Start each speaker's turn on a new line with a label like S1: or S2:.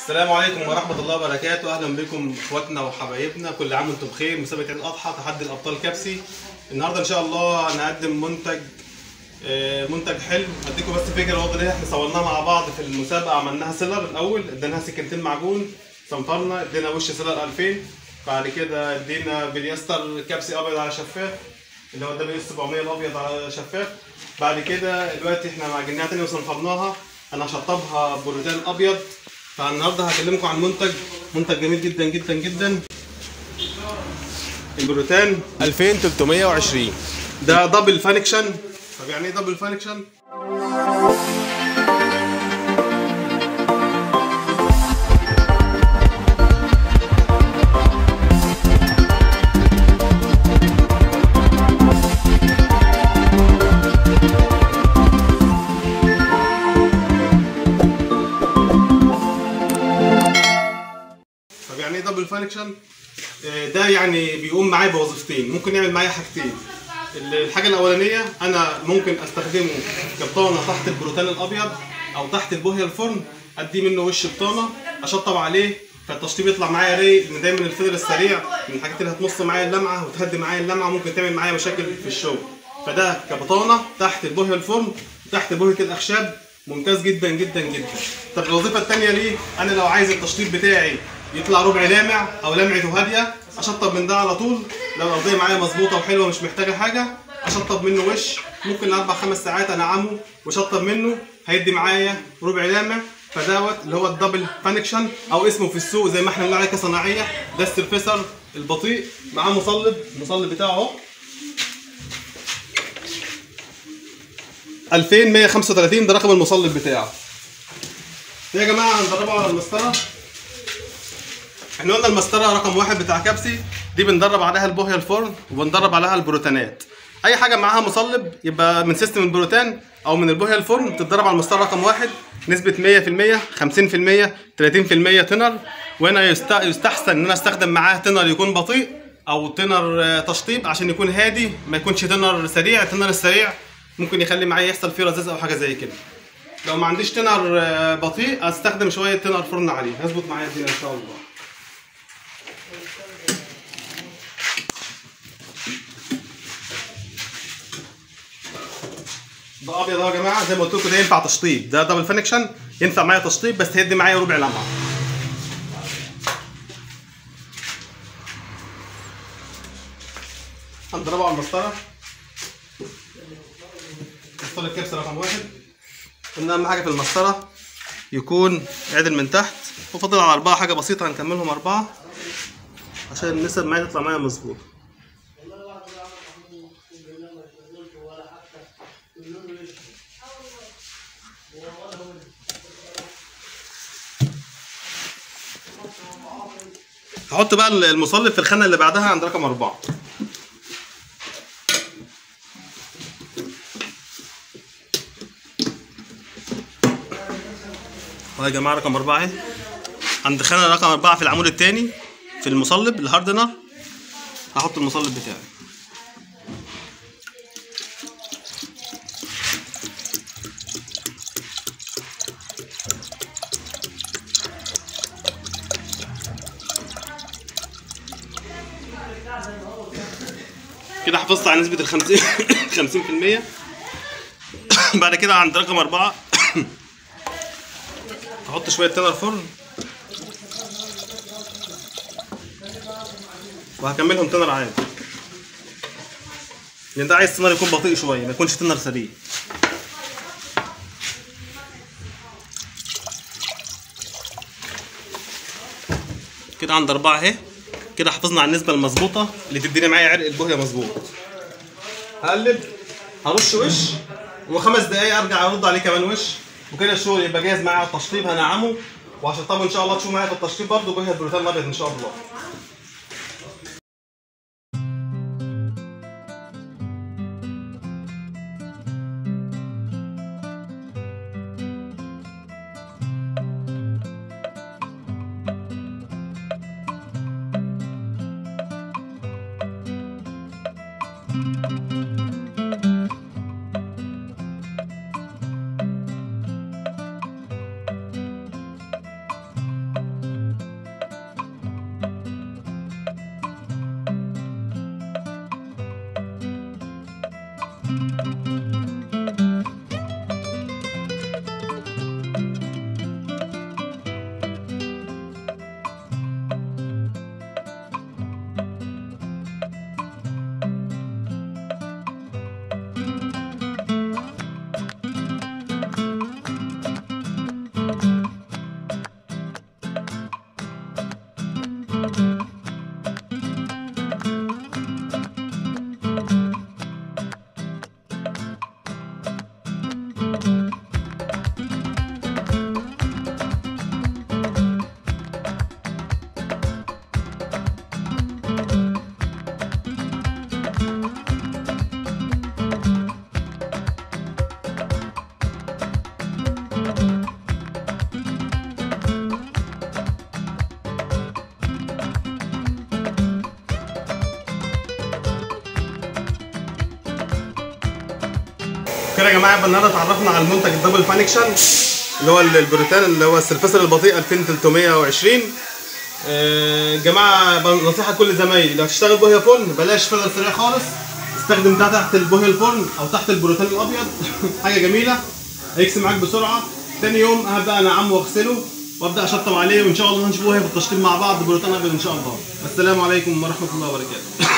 S1: السلام عليكم ورحمة الله وبركاته، أهلا بكم إخواتنا وحبايبنا، كل عام وأنتم بخير، مسابقة عيد الأضحى تحدي الأبطال كبسي. النهارده إن شاء الله هنقدم منتج آه، منتج حلو، هديكم بس فكرة واضحة ليه احنا صورناها مع بعض في المسابقة عملناها سيلر الأول، اديناها سكينتين معجون، صنفرنا، ادينا وش سيلر 2000 بعد كده ادينا بليستر كبسي أبيض على شفاف اللي هو ده بي 700 الأبيض على شفاف. بعد كده دلوقتي احنا معجناها تاني وصنفرناها، أنا هشطبها بروتين أبيض فالنهارده هكلمكم عن منتج منتج جميل جدا جدا جدا البروتان 2320 ده دبل فانكشن طب يعني ايه دبل فانكشن؟ طب يعني ايه دبل فانكشن؟ ده يعني بيقوم معايا بوظيفتين ممكن يعمل معايا حاجتين الحاجه الاولانيه انا ممكن استخدمه كبطانه تحت البروتين الابيض او تحت البوهيه الفرن ادي منه وش بطانه اشطب عليه فالتشطيب يطلع معايا رايق لان دايما الفطر السريع من الحاجات اللي هتمص معايا اللمعه وتهدي معايا اللمعه ممكن تعمل معايا مشاكل في الشغل فده كبطانه تحت البوهيه الفرن تحت بوهيه الاخشاب ممتاز جدا جدا جدا طب الوظيفه الثانيه ليه انا لو عايز التشطيب بتاعي يطلع ربع لامع او لمعته هاديه اشطب من ده على طول لو الارضيه معايا مظبوطه وحلوه مش محتاجه حاجه اشطب منه وش ممكن لاربع خمس ساعات انعمه واشطب منه هيدي معايا ربع لامع فدوت اللي هو الدبل فانكشن او اسمه في السوق زي ما احنا بنقول عليه كصناعيه ده السرفيسر البطيء معاه مصلب المصلب بتاعه اهو 2135 ده رقم المصلب بتاعه يا جماعه هندربه على المسطره احنا قلنا المسطره رقم واحد بتاع كبسي دي بندرب عليها البوهيه الفرن وبندرب عليها البروتانات اي حاجه معاها مصلب يبقى من سيستم البروتان او من البوهيه الفرن بتتدرب على المسطره رقم واحد نسبه 100% 50% 30% تنر وهنا يست- يستحسن ان انا استخدم معاه تنر يكون بطيء او تنر آه، تشطيب عشان يكون هادي ما يكونش تنر سريع التنر السريع ممكن يخلي معايا يحصل فيه رذاذ او حاجه زي كده لو ما عنديش تنر آه، بطيء استخدم شويه تنر فرن عليه هيظبط معايا الدنيا ان شاء الله ده ابيض اهو يا جماعه زي ما قلت لكم ده ينفع تشطيب ده دبل فانكشن ينفع معايا تشطيب بس هيدي معايا ربع لمعه هنضربه على المسطره مسطره الكبسه رقم واحد قلنا اهم حاجه في المسطره يكون عدل من تحت وفضل على اربعه حاجه بسيطه هنكملهم اربعه عشان النسب معايا تطلع معايا مظبوط هحط بقى المصلب في الخانه اللي بعدها عند رقم أربعة اهو يا جماعه رقم أربعة اهي عند خانه رقم أربعة في العمود الثاني في المصلب الهاردنر هحط المصلب بتاعي كده حافظت على نسبة ال 50 50% بعد كده عند رقم أربعة هحط شوية تنر فرن وهكملهم تنر عادي لأن ده عايز تنر يكون بطيء شوية ما يكونش تنر سريع كده عند أربعة أهي كده حافظنا على النسبة المظبوطة اللي تديني معايا عرق البوهية مظبوط هقلب هرش وش وخمس دقايق ارجع ارد عليه كمان وش وكده الشغل يبقى جاهز معايا على التشطيب هنعمه وعشان طبعا ان شاء الله تشوفوا معايا في التشطيب برضه بوهية البروتين الابيض ان شاء الله كده يا جماعه يبقى النهارده اتعرفنا على المنتج الدبل فانكشن اللي هو البروتان اللي هو السلفسر البطيء 2320 آه، جماعه بقى نصيحه لكل زمايلي لو هتشتغل بوهيه فرن بلاش فلتر سريع خالص استخدم ده تحت البوهيه الفرن او تحت البروتان الابيض حاجه جميله هيكسب معاك بسرعه تاني يوم هبدا انعمه واغسله وابدا اشطب عليه وان شاء الله هنشوف بوهيه في التشطيب مع بعض بروتان ابيض ان شاء الله السلام عليكم ورحمه الله وبركاته